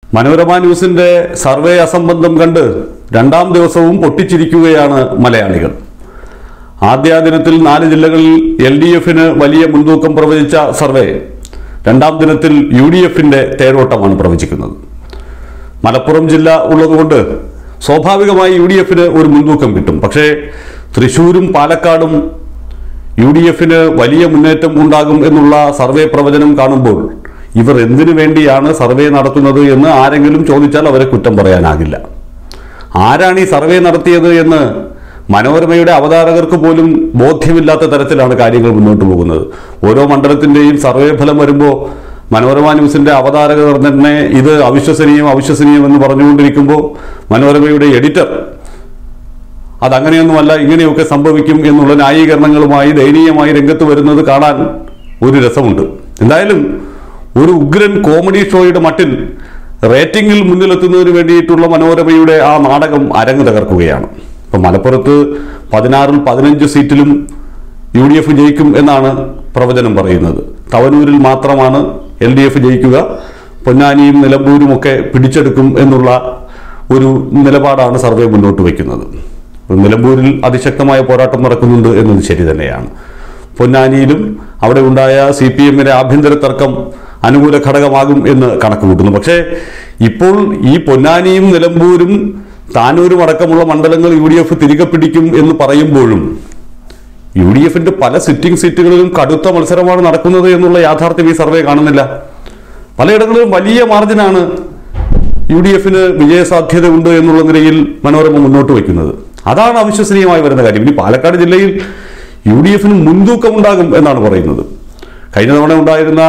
മനോരമ ന്യൂസിന്റെ സർവേ അസംബന്ധം കണ്ട് രണ്ടാം ദിവസവും പൊട്ടിച്ചിരിക്കുകയാണ് മലയാളികൾ ആദ്യ ദിനത്തിൽ നാല് ജില്ലകളിൽ എൽ ഡി എഫിന് വലിയ മുൻതൂക്കം പ്രവചിച്ച സർവേ രണ്ടാം ദിനത്തിൽ യു ഡി എഫിന്റെ തേരോട്ടമാണ് പ്രവചിക്കുന്നത് മലപ്പുറം ജില്ല ഉള്ളതുകൊണ്ട് സ്വാഭാവികമായി യു ഡി എഫിന് ഒരു മുൻതൂക്കം കിട്ടും പക്ഷേ തൃശൂരും പാലക്കാടും യു ഡി എഫിന് വലിയ മുന്നേറ്റം ഉണ്ടാകും എന്നുള്ള സർവേ പ്രവചനം കാണുമ്പോൾ ഇവർ എന്തിനു വേണ്ടിയാണ് സർവേ നടത്തുന്നത് എന്ന് ആരെങ്കിലും ചോദിച്ചാൽ അവരെ കുറ്റം പറയാനാകില്ല ആരാണ് ഈ സർവേ നടത്തിയത് എന്ന് മനോരമയുടെ അവതാരകർക്ക് പോലും ബോധ്യമില്ലാത്ത തരത്തിലാണ് കാര്യങ്ങൾ മുന്നോട്ട് പോകുന്നത് ഓരോ മണ്ഡലത്തിന്റെയും സർവേ ഫലം വരുമ്പോൾ മനോരമ ന്യൂസിന്റെ അവതാരകർ തന്നെ ഇത് അവിശ്വസനീയം അവിശ്വസനീയം എന്ന് പറഞ്ഞുകൊണ്ടിരിക്കുമ്പോൾ മനോരമയുടെ എഡിറ്റർ അതങ്ങനെയൊന്നുമല്ല ഇങ്ങനെയൊക്കെ സംഭവിക്കും എന്നുള്ള ന്യായീകരണങ്ങളുമായി ദയനീയമായി രംഗത്ത് വരുന്നത് കാണാൻ ഒരു രസമുണ്ട് എന്തായാലും ഒരു ഉഗ്രൻ കോമഡി ഷോയുടെ മട്ടിൽ റേറ്റിംഗിൽ മുന്നിലെത്തുന്നതിന് വേണ്ടിയിട്ടുള്ള മനോരമയുടെ ആ നാടകം അരങ്ങ് തകർക്കുകയാണ് ഇപ്പം മലപ്പുറത്ത് പതിനാറിൽ പതിനഞ്ച് സീറ്റിലും യു ഡി എഫ് ജയിക്കും എന്നാണ് പ്രവചനം പറയുന്നത് തവനൂരിൽ മാത്രമാണ് എൽ ഡി എഫ് ജയിക്കുക പൊന്നാനിയും നിലമ്പൂരും ഒക്കെ പിടിച്ചെടുക്കും എന്നുള്ള ഒരു നിലപാടാണ് സർവേ മുന്നോട്ട് വയ്ക്കുന്നത് നിലമ്പൂരിൽ അതിശക്തമായ പോരാട്ടം നടക്കുന്നുണ്ട് എന്നത് ശരി തന്നെയാണ് പൊന്നാനിയിലും അവിടെ ഉണ്ടായ സി പി എമ്മിന്റെ ആഭ്യന്തര തർക്കം അനുകൂല ഘടകമാകും എന്ന് കണക്കുകൂട്ടുന്നു പക്ഷേ ഇപ്പോൾ ഈ പൊന്നാനിയും നിലമ്പൂരും താനൂരും അടക്കമുള്ള മണ്ഡലങ്ങൾ യു ഡി എഫ് തിരികെ പിടിക്കും എന്ന് പറയുമ്പോഴും യു ഡി എഫിന്റെ പല സിറ്റിംഗ് സീറ്റുകളിലും കടുത്ത മത്സരമാണ് നടക്കുന്നത് എന്നുള്ള യാഥാർത്ഥ്യം ഈ സർവേ കാണുന്നില്ല പലയിടങ്ങളിലും വലിയ മാർജിനാണ് യു ഡി എഫിന് വിജയസാധ്യത ഉണ്ട് എന്നുള്ള നിലയിൽ മനോരമ മുന്നോട്ട് വയ്ക്കുന്നത് അതാണ് അവിശ്വസനീയമായി വരുന്ന കാര്യം ഇനി പാലക്കാട് ജില്ലയിൽ യു ഡി എഫിന് മുൻതൂക്കം ഉണ്ടാകും എന്നാണ് പറയുന്നത് കഴിഞ്ഞ തവണ ഉണ്ടായിരുന്ന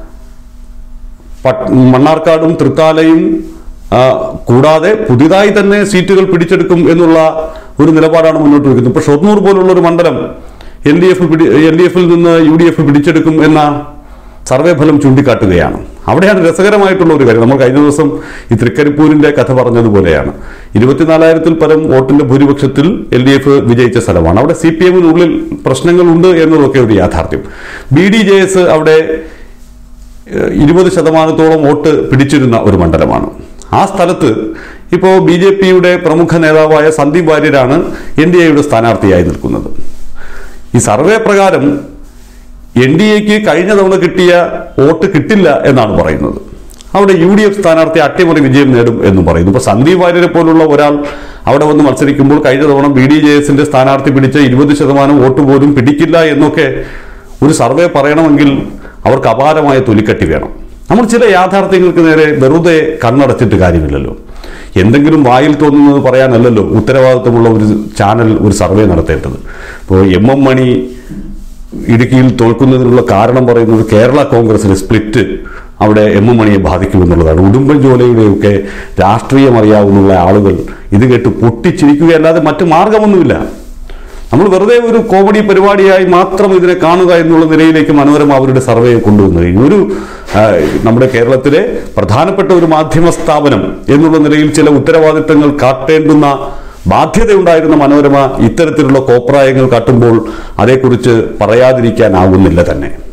പട്ട്- മണ്ണാർക്കാടും തൃത്താലയും ആ, കൂടാതെ പുതിയതായി തന്നെ സീറ്റുകൾ പിടിച്ചെടുക്കും എന്നുള്ള ഒരു നിലപാടാണ് മുന്നോട്ട് വയ്ക്കുന്നത് ഇപ്പോൾ ഷൊർണൂർ പോലുള്ള ഒരു മണ്ഡലം എൽ ഡി എഫ് പിടി എൽ ഡി എഫിൽ നിന്ന് യു ഡി എഫ് പിടിച്ചെടുക്കും എന്ന സർവേ ഫലം ചൂണ്ടിക്കാട്ടുകയാണ് അവിടെയാണ് രസകരമായിട്ടുള്ള ഒരു കാര്യം നമ്മൾ കഴിഞ്ഞ ദിവസം ഈ തൃക്കരിപ്പൂരിന്റെ കഥ പറഞ്ഞതുപോലെയാണ് ഇരുപത്തിനാലായിരത്തിൽ പരം വോട്ടിന്റെ ഭൂരിപക്ഷത്തിൽ എൽ ഡി എഫ് വിജയിച്ച സ്ഥലമാണ് അവിടെ സി പി എമ്മിനുള്ളിൽ പ്രശ്നങ്ങളുണ്ട് എന്നതൊക്കെ ഒരു യാഥാർത്ഥ്യം ബി ഡി ജെ എസ് അവിടെ ഇരുപത് ശതമാനത്തോളം വോട്ട് പിടിച്ചിരുന്ന ഒരു മണ്ഡലമാണ് ആ സ്ഥലത്ത് ഇപ്പോൾ ബി ജെ പിയുടെ പ്രമുഖ നേതാവായ സന്ദീപ് വാര്യരാണ് എൻ ഡി എയുടെ സ്ഥാനാർത്ഥിയായി നിൽക്കുന്നത് ഈ സർവേ പ്രകാരം എൻ ഡി എക്ക് കഴിഞ്ഞ തവണ കിട്ടിയ വോട്ട് കിട്ടില്ല എന്നാണ് പറയുന്നത് അവിടെ യു ഡി എഫ് സ്ഥാനാർത്ഥി അട്ടിമറി വിജയം നേടും എന്നും പറയുന്നു ഇപ്പൊ സന്ദീപ് വാര്യരെ പോലുള്ള ഒരാൾ അവിടെ വന്ന് മത്സരിക്കുമ്പോൾ കഴിഞ്ഞ തവണ ബി ഡി ജെ എസിന്റെ സ്ഥാനാർത്ഥി പിടിച്ച ഇരുപത് ശതമാനം വോട്ട് പോലും പിടിക്കില്ല എന്നൊക്കെ ഒരു സർവേ പറയണമെങ്കിൽ അവർക്ക് അപാരമായ തൊലിക്കട്ടി വേണം നമ്മൾ ചില യാഥാർത്ഥ്യങ്ങൾക്ക് നേരെ വെറുതെ കണ്ണടച്ചിട്ട് കാര്യമില്ലല്ലോ എന്തെങ്കിലും വായിൽ തോന്നുന്നത് പറയാനല്ലല്ലോ ഉത്തരവാദിത്വമുള്ള ഒരു ചാനൽ ഒരു സർവേ നടത്തേണ്ടത് ഇപ്പോൾ എം എം മണി ഇടുക്കിയിൽ തോൽക്കുന്നതിനുള്ള കാരണം പറയുന്നത് കേരള കോൺഗ്രസിലെ സ്പ്ലിറ്റ് അവിടെ എം എം മണിയെ ബാധിക്കുമെന്നുള്ളതാണ് ഉടുമ്പൻചോലയുടെയൊക്കെ രാഷ്ട്രീയം അറിയാവുന്ന ആളുകൾ ഇത് കേട്ട് പൊട്ടിച്ചിരിക്കുകയല്ലാതെ മറ്റു മാർഗമൊന്നുമില്ല നമ്മൾ വെറുതെ ഒരു കോമഡി പരിപാടിയായി മാത്രം ഇതിനെ കാണുക എന്നുള്ള നിലയിലേക്ക് മനോരമ അവരുടെ സർവേ കൊണ്ടുവന്നു കഴിഞ്ഞു ഒരു ആ, നമ്മുടെ കേരളത്തിലെ പ്രധാനപ്പെട്ട ഒരു മാധ്യമ സ്ഥാപനം എന്നുള്ള നിലയിൽ ചില ഉത്തരവാദിത്തങ്ങൾ കാട്ടേണ്ടുന്ന ബാധ്യതയുണ്ടായിരുന്ന മനോരമ ഇത്തരത്തിലുള്ള കോപ്രായങ്ങൾ കാട്ടുമ്പോൾ അതേക്കുറിച്ച് പറയാതിരിക്കാനാവുന്നില്ല തന്നെ